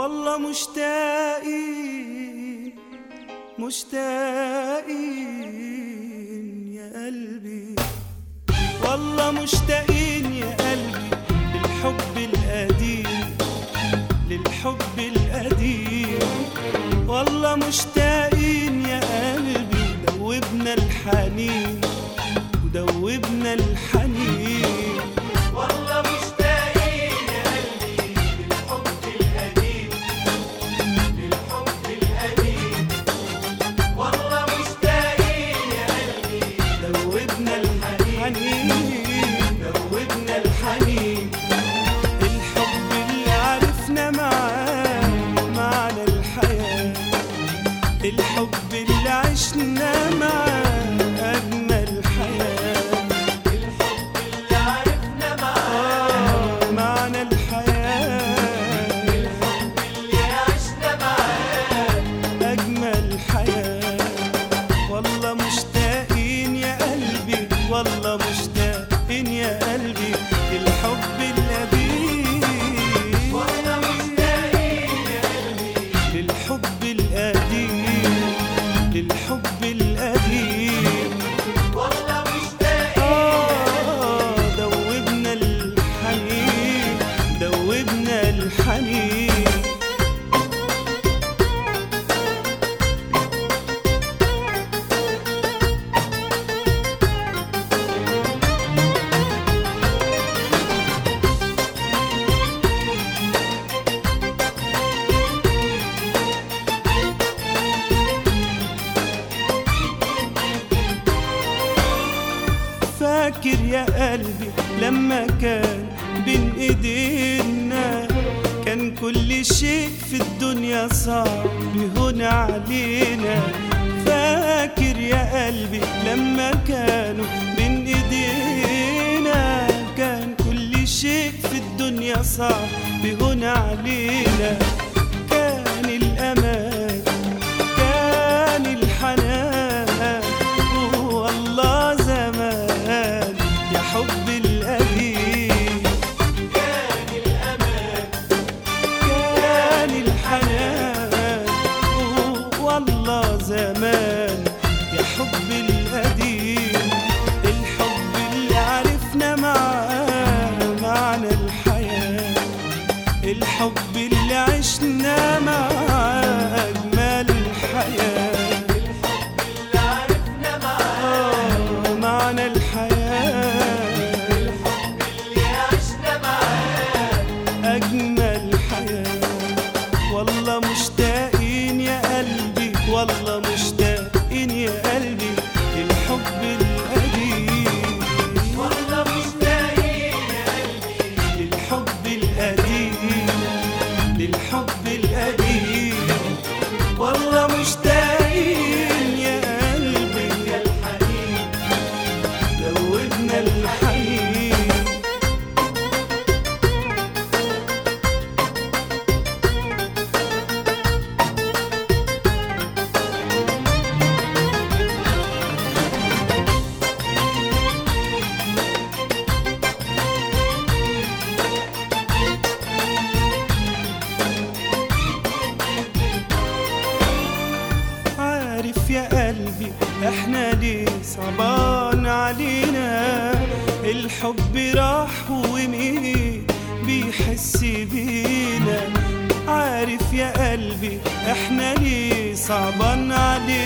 والله مشتاقين مشتاقين يا قلبي والله مشتاقين يا قلبي للحب القديم للحب القديم والله مشتاقين يا قلبي دوبنا الحنين ودوبنا الحنين والله مشتاقين يا قلبي للحب القديم للحب القديم والله مشتاقين يا قلبي دوبنا الحنين دوبنا الحنين الحب اللي عرفنا معاه معنى الحياة الحب اللي عشنا معاه أجمل حياة الحب اللي عرفنا معاه معنى الحياة الحب اللي عشنا معاه أجمل حياة والله مشتاقين يا قلبي والله مشتاقين يا قلبي للحب القديم والله مشتاقين يا قلبي للحب القديم للحب القديم والله مشتاقين آه دوبنا الحنين دوبنا الحنين فاكر يا قلبي لما كان بين ايدينا كان كل شيء في الدنيا صعب يهون علينا فاكر يا قلبي لما كانوا بين ايدينا كان كل شيء في الدنيا صعب يهون علينا كان الامان كان الحنان والله زمان يا حب القديم كان الأمان كان الحنان والله زمان يا حب القديم الحب اللي عرفنا معاه معنى الحياة الحب اللي عشنا معاه أجمل الحياة الحب اللي عرفنا معاه معنى الحياة الحب اللي عشنا معاه أجمل حياة والله مشتاقين يا قلبي والله مشتاقين يا قلبي للحب القديم والله مشتاقين يا قلبي للحب القديم للحب القديم والله مشتاقين يا قلبي يا الحنين دوبنا الحنين عارف يا قلبي احنا ليه صعبان علينا الحب راح ومين بيحس بينا عارف يا قلبي احنا ليه صعبان علينا